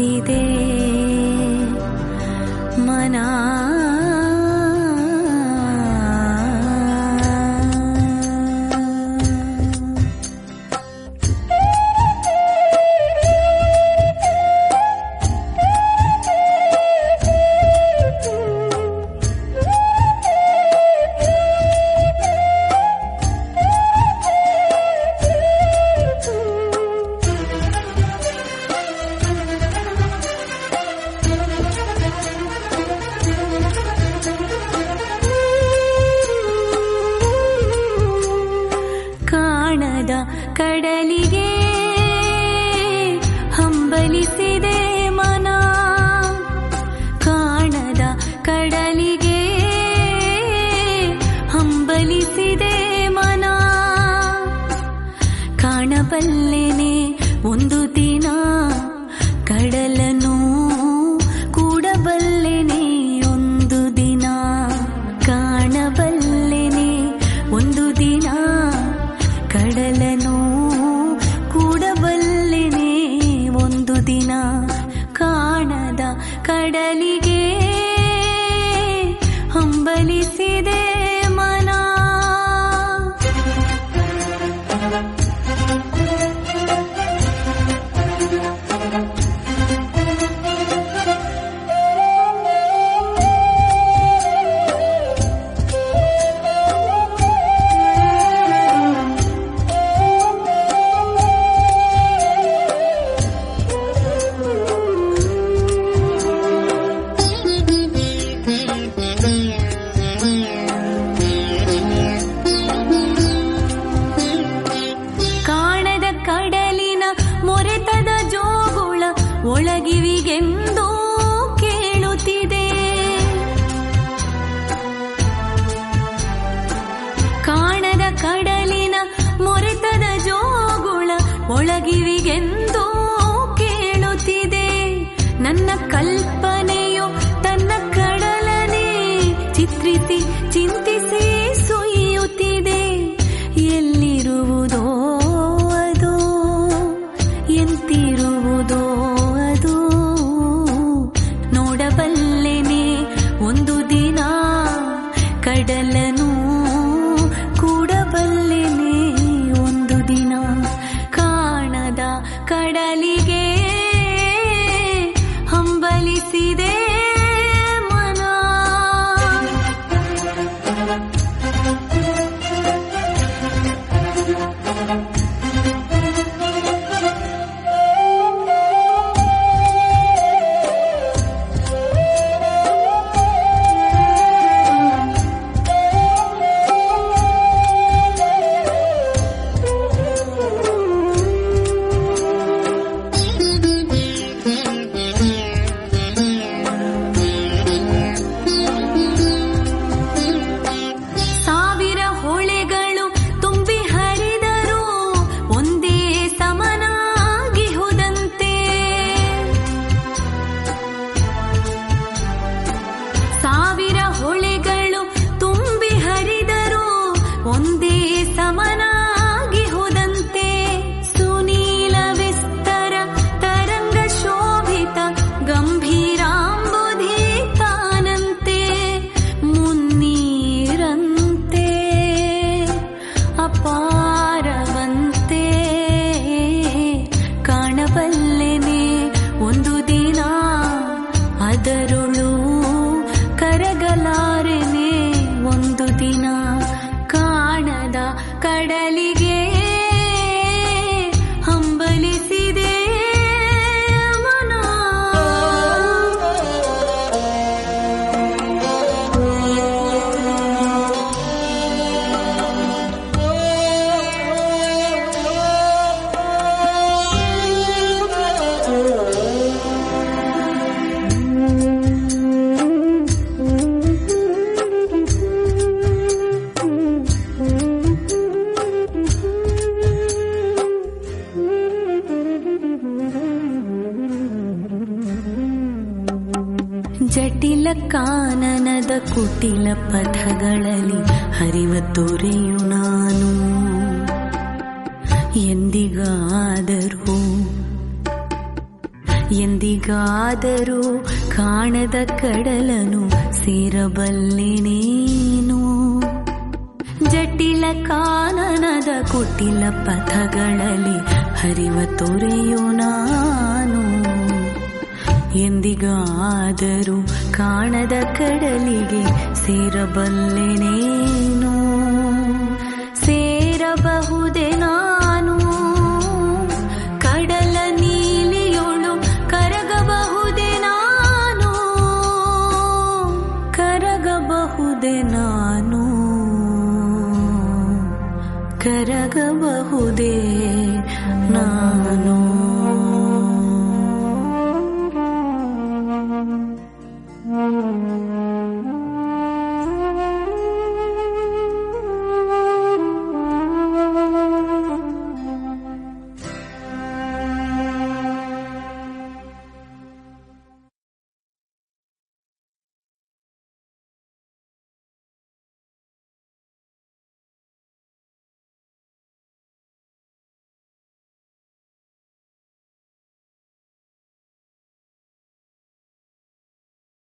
ಹಂಬಲಿಸಿದೆ ಮನ ಕಾಣದ ಕಡಲಿಗೆ ಹಂಬಲಿಸಿದೆ ಮನ ಕಾಣದ ಕಡಲಿಗೆ ಹಂಬಲಿಸಿದೆ ಮನ ಕಾಣಬಲ್ಲೆನೆ ಒಂದು ದಿನ ಕಡಲನು ಕೂಡಬಲ್ಲೆನೆ ಒಂದು ದಿನ ಕಾಣಬಲ್ಲೆನೆ ಒಂದು ದಿನ ಕಡಲನು ಕೂಡಬಲ್ಲೆನೆ ಒಂದು ದಿನ ಕಾಣದ ಕಡಲಿಗೆ ಹಂಬಲಿಸಿದೆ ಮನ ಕಾಣದ ಕಡಲಿನ ಮೊರೆತದ ಜೋಗುಳ ಒಳಗಿವಿಗೆಂದೂ ಕೇಳುತ್ತಿದೆ ಕಾಣದ ಕಡಲಿನ ಮೊರೆತದ ಜೋಗುಳ ಒಳಗಿವಿಗೆಂದೂ ಕೇಳುತ್ತಿದೆ ನನ್ನ ಕಲ್ಪನೆಯು ತನ್ನ ಕಡಲನೆ ಚಿತ್ರಿಸಿ ಚಿಂತಿಸಿ ಸುಯ್ಯುತ್ತಿದೆ ಎಲ್ಲಿರುವುದೋ ಅದು ಎಂತಿರುವುದೋ ಅದು ನೋಡಬಲ್ಲೆನೆ ಒಂದು ದಿನ ಕಡಲನು ಕೂಡಬಲ್ಲೆನೆ ಒಂದು ದಿನ ಕಾಣದ ಕಡಲಿಗೆ ಹಂಬಲಿಸಿದೆ ಮನ ಸಾವಿರ ಹೊಳೆಗಳು ತುಂಬಿ ಹರಿದರು ಒಂದೇ ಸಮನಾಗಿ ಹೋದಂತೆ ಸಾವಿರ ಹೊಳೆಗಳು ತುಂಬಿ ಹರಿದರು ಒಂದೇ ಸಮನಾಗಿ ಹೋದಂತೆ ಸುನೀಲ ವಿಸ್ತರ ತರಂಗ ಶೋಭಿತ ಗಂಭೀರಾಂಬುಧಿ ತಾನಂತೆ ಮುನ್ನೀರಂತೆ ಅಪಾರವಂತೆ ಕಾಣಬಲ್ಲೆನೆ ಒಂದು ದಿನ ಅದರೊಳು ಕರಗಲಾರೆನೆ ಒಂದು ದಿನ ಕಾಣದ ಕಡಲಿಗೆ ಹಂಬಲಿಸಿದೆ ಮನ ಜಟಿಲ ಕಾನನದ ಕುಟಿಲ ಪಥಗಳಲ್ಲಿ ಹರಿವ ತೊರೆಯು ನಾನು ಎಂದಿಗಾದರೂ ಎಂದಿಗಾದರೂ ಕಾಣದ ಕಡಲನು ಸೇರಬಲ್ಲೆನೇನು ಜಟಿಲ ಕಾನನದ ಕುಟಿಲ ಪಥಗಳಲ್ಲಿ ಹರಿವ ತೊರೆಯು ನಾನು ಎಂದಿಗಾದರೂ ಕಾಣದ ಕಡಲಿಗೆ ಸೇರಬಲ್ಲೆನೇನು ಸೇರಬಹುದೇ ನಾನು ಕಡಲ ನೀಲಿಯೊಳು ಕರಗಬಹುದೇ ನಾನು ಕರಗಬಹುದೇ ನಾನು ಕರಗಬಹುದೇ